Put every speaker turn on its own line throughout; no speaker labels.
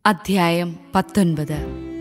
അധ്യായം പത്തൊൻപത്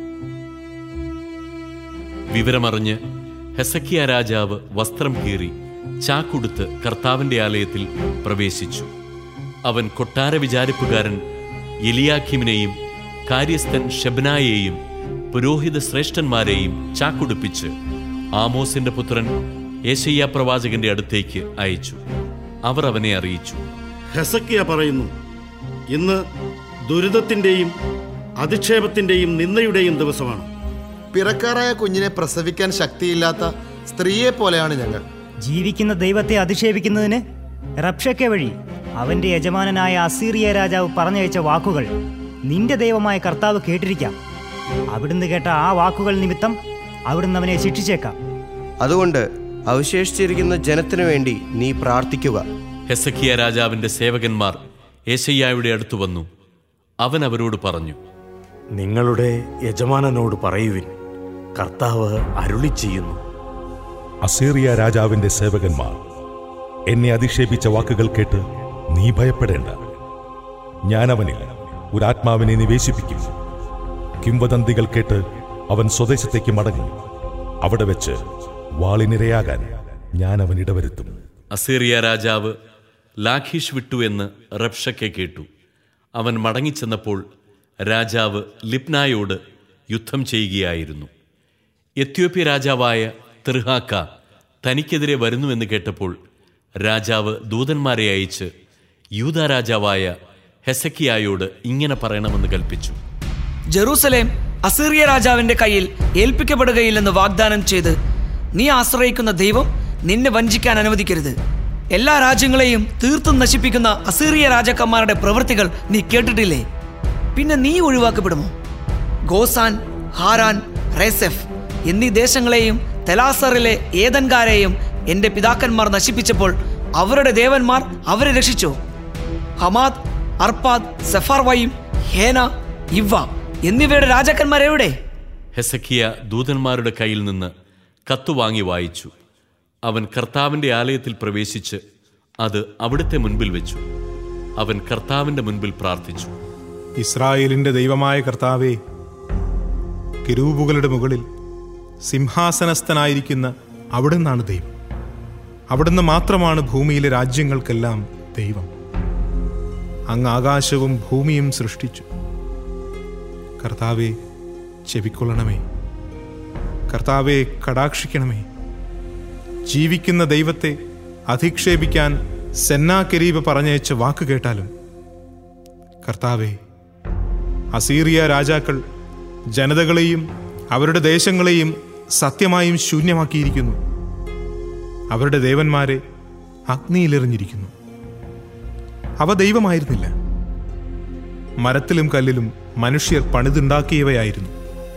വിവരമറിഞ്ഞ് ഹെസക്കിയ രാജാവ് വസ്ത്രം കീറി ചാക്കുടുത്ത് കർത്താവിന്റെ ആലയത്തിൽ പ്രവേശിച്ചു അവൻ കൊട്ടാര വിചാരിപ്പുകാരൻ എലിയാഖിമിനെയും കാര്യസ്ഥൻ ഷെബ്നായെയും പുരോഹിത ശ്രേഷ്ഠന്മാരെയും ചാക്കുടുപ്പിച്ച് ആമോസിന്റെ പുത്രൻ ഏശയ്യ പ്രവാചകന്റെ അടുത്തേക്ക് അയച്ചു അവർ അവനെ അറിയിച്ചു
ഹെസക്കിയ പറയുന്നു ഇന്ന് ദുരിതത്തിന്റെയും അധിക്ഷേപത്തിന്റെയും നിന്ദയുടെയും ദിവസമാണ്
പിറക്കാറായ കുഞ്ഞിനെ പ്രസവിക്കാൻ ശക്തിയില്ലാത്ത സ്ത്രീയെ പോലെയാണ് ഞങ്ങൾ
ജീവിക്കുന്ന ദൈവത്തെ അധിക്ഷേപിക്കുന്നതിന് റബ്ഷക്കെ വഴി അവന്റെ യജമാനനായ അസീറിയ രാജാവ് പറഞ്ഞയച്ച വാക്കുകൾ നിന്റെ ദൈവമായ കർത്താവ് കേട്ടിരിക്കാം അവിടുന്ന് കേട്ട ആ വാക്കുകൾ നിമിത്തം അവിടുന്ന് അവനെ ശിക്ഷിച്ചേക്കാം
അതുകൊണ്ട് അവശേഷിച്ചിരിക്കുന്ന ജനത്തിനു വേണ്ടി നീ പ്രാർത്ഥിക്കുക
ഹെസക്കിയ രാജാവിന്റെ സേവകന്മാർ ഏശയ്യായുടെ അടുത്തു വന്നു അവൻ അവരോട് പറഞ്ഞു
നിങ്ങളുടെ യജമാനനോട് പറയുവിൻ കർത്താവ് അരുളി ചെയ്യുന്നു
അസീറിയ രാജാവിന്റെ സേവകന്മാർ എന്നെ അധിക്ഷേപിച്ച വാക്കുകൾ കേട്ട് നീ ഭയപ്പെടേണ്ട ഞാൻ അവനിൽ ഒരു ആത്മാവിനെ നിവേശിപ്പിക്കും കിംവദന്തികൾ കേട്ട് അവൻ സ്വദേശത്തേക്ക് മടങ്ങും അവിടെ വെച്ച് വാളിനിരയാകാൻ ഞാൻ അവൻ ഇടവരുത്തും
അസീറിയ രാജാവ് ലാഖീഷ് വിട്ടു എന്ന് റബ്ഷക്കെ കേട്ടു അവൻ മടങ്ങിച്ചെന്നപ്പോൾ രാജാവ് ലിപ്നായോട് യുദ്ധം ചെയ്യുകയായിരുന്നു എത്യോപ്യ രാജാവായ തിർഹാക്ക തനിക്കെതിരെ വരുന്നുവെന്ന് കേട്ടപ്പോൾ രാജാവ് ദൂതന്മാരെ അയച്ച് യൂത രാജാവായ ഹെസക്കിയായോട് ഇങ്ങനെ പറയണമെന്ന് കൽപ്പിച്ചു
ജെറൂസലേം അസീറിയ രാജാവിന്റെ കയ്യിൽ ഏൽപ്പിക്കപ്പെടുകയില്ലെന്ന് വാഗ്ദാനം ചെയ്ത് നീ ആശ്രയിക്കുന്ന ദൈവം നിന്നെ വഞ്ചിക്കാൻ അനുവദിക്കരുത് എല്ലാ രാജ്യങ്ങളെയും തീർത്തും നശിപ്പിക്കുന്ന അസീറിയ രാജാക്കന്മാരുടെ പ്രവൃത്തികൾ നീ കേട്ടിട്ടില്ലേ പിന്നെ നീ ഒഴിവാക്കപ്പെടുമോ ഗോസാൻ ഹാരാൻ റേസെഫ് എന്നീ ദേശങ്ങളെയും തെലാസറിലെ ഏതൻകാരെയും എന്റെ പിതാക്കന്മാർ നശിപ്പിച്ചപ്പോൾ അവരുടെ ദേവന്മാർ അവരെ രക്ഷിച്ചോ ഹമാദ് അർപ്പാദ് സെഫാർവയും ഹേന ഇവ്വ എന്നിവയുടെ രാജാക്കന്മാരെവിടെ
ഹെസക്കിയ ദൂതന്മാരുടെ കയ്യിൽ നിന്ന് കത്ത് വാങ്ങി വായിച്ചു അവൻ കർത്താവിന്റെ ആലയത്തിൽ പ്രവേശിച്ച് അത് അവിടുത്തെ മുൻപിൽ വെച്ചു അവൻ കർത്താവിന്റെ മുൻപിൽ പ്രാർത്ഥിച്ചു
ഇസ്രായേലിന്റെ ദൈവമായ കർത്താവേ കിരൂബുകളുടെ മുകളിൽ സിംഹാസനസ്ഥനായിരിക്കുന്ന അവിടുന്നാണ് ദൈവം അവിടുന്ന് മാത്രമാണ് ഭൂമിയിലെ രാജ്യങ്ങൾക്കെല്ലാം ദൈവം അങ്ങ് ആകാശവും ഭൂമിയും സൃഷ്ടിച്ചു കർത്താവെ ചെവിക്കൊള്ളണമേ കർത്താവെ കടാക്ഷിക്കണമേ ജീവിക്കുന്ന ദൈവത്തെ അധിക്ഷേപിക്കാൻ സെന്നാ കരീബ് പറഞ്ഞയച്ച വാക്ക് കേട്ടാലും കർത്താവെ അസീറിയ രാജാക്കൾ ജനതകളെയും അവരുടെ ദേശങ്ങളെയും സത്യമായും ശൂന്യമാക്കിയിരിക്കുന്നു അവരുടെ ദേവന്മാരെ അഗ്നിയിലെറിഞ്ഞിരിക്കുന്നു അവ ദൈവമായിരുന്നില്ല മരത്തിലും കല്ലിലും മനുഷ്യർ പണിതുണ്ടാക്കിയവയായിരുന്നു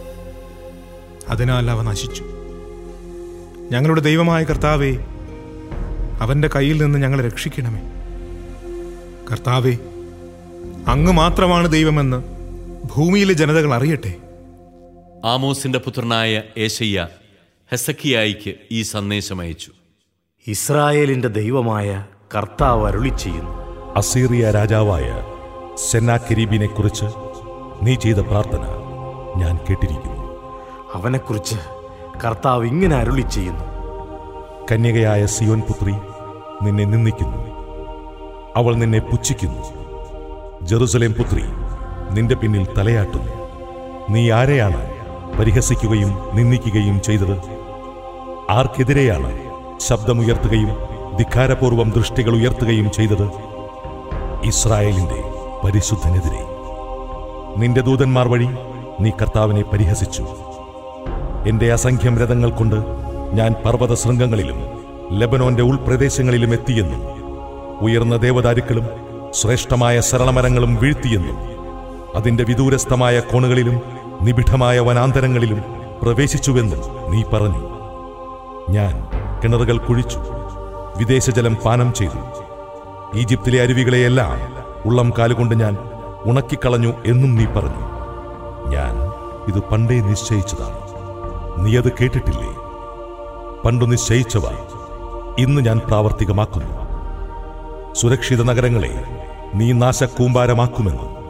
അതിനാൽ അവ നശിച്ചു ഞങ്ങളുടെ ദൈവമായ കർത്താവെ അവന്റെ കയ്യിൽ നിന്ന് ഞങ്ങളെ രക്ഷിക്കണമേ കർത്താവെ അങ്ങ് മാത്രമാണ് ദൈവമെന്ന് ഭൂമിയിലെ ജനതകൾ അറിയട്ടെ
ആമോസിന്റെ പുത്രനായ ഏശയ്യ ഹെസക്കിയായിക്ക് ഈ സന്ദേശം അയച്ചു
ഇസ്രായേലിന്റെ ദൈവമായ കർത്താവ് അരുളി ചെയ്യുന്നു
അസീറിയ രാജാവായ സെന്നാക്കിരീബിനെ കുറിച്ച് നീ ചെയ്ത പ്രാർത്ഥന ഞാൻ കേട്ടിരിക്കുന്നു
അവനെക്കുറിച്ച് കർത്താവ് ഇങ്ങനെ അരുളി ചെയ്യുന്നു
കന്യകയായ സിയോൻ പുത്രി നിന്നെ നിന്ദിക്കുന്നു അവൾ നിന്നെ പുച്ഛിക്കുന്നു ജെറുസലേം പുത്രി നിന്റെ പിന്നിൽ തലയാട്ടുന്നു നീ ആരെയാണ് പരിഹസിക്കുകയും നിന്ദിക്കുകയും ചെയ്തത് ആർക്കെതിരെയാണ് ശബ്ദമുയർത്തുകയും ധിക്കാരപൂർവം ദൃഷ്ടികൾ ഉയർത്തുകയും ചെയ്തത് ഇസ്രായേലിന്റെ പരിശുദ്ധനെതിരെ നിന്റെ ദൂതന്മാർ വഴി നീ കർത്താവിനെ പരിഹസിച്ചു എന്റെ അസംഖ്യം രഥങ്ങൾ കൊണ്ട് ഞാൻ പർവ്വത ശൃംഗങ്ങളിലും ലബനോന്റെ ഉൾപ്രദേശങ്ങളിലും എത്തിയെന്നും ഉയർന്ന ദേവദാരുക്കളും ശ്രേഷ്ഠമായ സരളമരങ്ങളും വീഴ്ത്തിയെന്നും അതിന്റെ വിദൂരസ്ഥമായ കോണുകളിലും നിബിഡമായ വനാന്തരങ്ങളിലും പ്രവേശിച്ചുവെന്നും നീ പറഞ്ഞു ഞാൻ കിണറുകൾ കുഴിച്ചു വിദേശജലം പാനം ചെയ്തു ഈജിപ്തിലെ അരുവികളെയെല്ലാം ഉള്ളം കാലുകൊണ്ട് ഞാൻ ഉണക്കിക്കളഞ്ഞു എന്നും നീ പറഞ്ഞു ഞാൻ ഇത് പണ്ടേ നിശ്ചയിച്ചതാണ് നീ അത് കേട്ടിട്ടില്ലേ പണ്ടു നിശ്ചയിച്ചവ ഇന്ന് ഞാൻ പ്രാവർത്തികമാക്കുന്നു സുരക്ഷിത നഗരങ്ങളെ നീ നാശക്കൂമ്പാരമാക്കുമെന്നും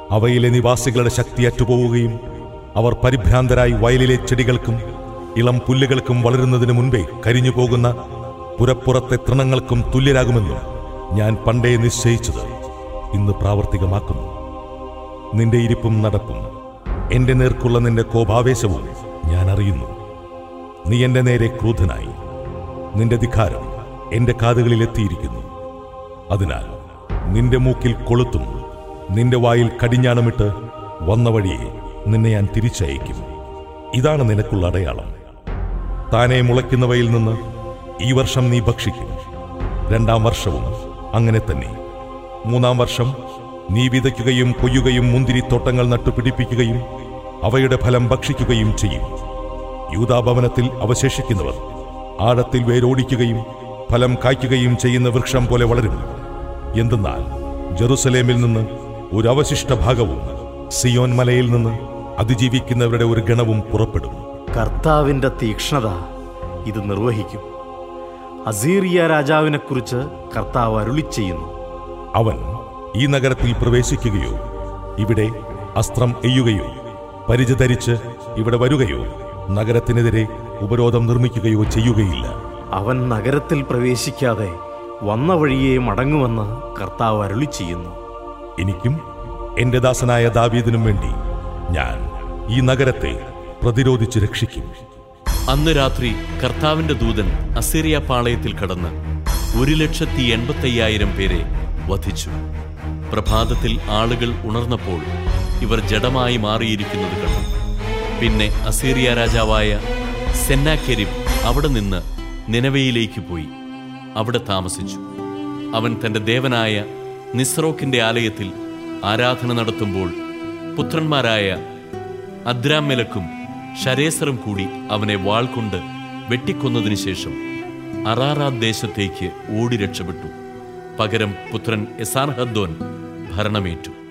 അവയിലെ നിവാസികളുടെ ശക്തി അറ്റുപോവുകയും അവർ പരിഭ്രാന്തരായി വയലിലെ ചെടികൾക്കും ഇളം പുല്ലുകൾക്കും വളരുന്നതിന് മുൻപേ കരിഞ്ഞു പോകുന്ന പുരപ്പുറത്തെ തൃണങ്ങൾക്കും തുല്യരാകുമെന്നും ഞാൻ പണ്ടേ നിശ്ചയിച്ചത് ഇന്ന് പ്രാവർത്തികമാക്കുന്നു നിന്റെ ഇരിപ്പും നടപ്പും എന്റെ നേർക്കുള്ള നിന്റെ കോപാവേശവും ഞാൻ അറിയുന്നു നീ എന്റെ നേരെ ക്രൂധനായി നിന്റെ ധിക്കാരം എന്റെ കാതുകളിൽ എത്തിയിരിക്കുന്നു അതിനാൽ നിന്റെ മൂക്കിൽ കൊളുത്തും നിന്റെ വായിൽ കടിഞ്ഞാണമിട്ട് വന്ന വഴിയെ നിന്നെ ഞാൻ തിരിച്ചയക്കും ഇതാണ് നിനക്കുള്ള അടയാളം താനെ മുളയ്ക്കുന്നവയിൽ നിന്ന് ഈ വർഷം നീ ഭക്ഷിക്കും രണ്ടാം വർഷവും അങ്ങനെ തന്നെ മൂന്നാം വർഷം നീ വിതയ്ക്കുകയും കൊയ്യുകയും മുന്തിരിത്തോട്ടങ്ങൾ നട്ടുപിടിപ്പിക്കുകയും അവയുടെ ഫലം ഭക്ഷിക്കുകയും ചെയ്യും യൂതാഭവനത്തിൽ അവശേഷിക്കുന്നവർ ആഴത്തിൽ വേരോടിക്കുകയും ഫലം കായ്ക്കുകയും ചെയ്യുന്ന വൃക്ഷം പോലെ വളരും എന്തെന്നാൽ ജെറുസലേമിൽ നിന്ന് ഒരു അവശിഷ്ട ഭാഗവും സിയോൻ മലയിൽ നിന്ന് അതിജീവിക്കുന്നവരുടെ ഒരു ഗണവും പുറപ്പെടും
കർത്താവിൻ്റെ തീക്ഷ്ണത ഇത് നിർവഹിക്കും അസീറിയ രാജാവിനെക്കുറിച്ച് കർത്താവ് അരുളി ചെയ്യുന്നു
അവൻ ഈ നഗരത്തിൽ പ്രവേശിക്കുകയോ ഇവിടെ അസ്ത്രം എയ്യുകയോ പരിച ധരിച്ച് ഇവിടെ വരികയോ നഗരത്തിനെതിരെ ഉപരോധം നിർമ്മിക്കുകയോ ചെയ്യുകയില്ല
അവൻ നഗരത്തിൽ പ്രവേശിക്കാതെ വന്ന വഴിയെ മടങ്ങുമെന്ന് കർത്താവ് അരുളി ചെയ്യുന്നു
എനിക്കും എന്റെ ദാസനായ ദാവീദിനും വേണ്ടി ഞാൻ ഈ നഗരത്തെ പ്രതിരോധിച്ച് രക്ഷിക്കും
അന്ന് രാത്രി കർത്താവിന്റെ ദൂതൻ അസീറിയ പാളയത്തിൽ കടന്ന് ഒരു ലക്ഷത്തി എൺപത്തയ്യായിരം പേരെ വധിച്ചു പ്രഭാതത്തിൽ ആളുകൾ ഉണർന്നപ്പോൾ ഇവർ ജഡമായി മാറിയിരിക്കുന്നത് കണ്ടു പിന്നെ അസീറിയ രാജാവായ സെന്നാക്കെരിബ് അവിടെ നിന്ന് നിനവയിലേക്ക് പോയി അവിടെ താമസിച്ചു അവൻ തന്റെ ദേവനായ നിസ്രോക്കിന്റെ ആലയത്തിൽ ആരാധന നടത്തുമ്പോൾ പുത്രന്മാരായ അദ്രാമെലക്കും ശരേസറും കൂടി അവനെ വാൾ കൊണ്ട് വെട്ടിക്കൊന്നതിനു ശേഷം അറാറാത്ത് ദേശത്തേക്ക് ഓടി രക്ഷപ്പെട്ടു പകരം പുത്രൻ എസാൻഹദ്ദോൻ ഭരണമേറ്റു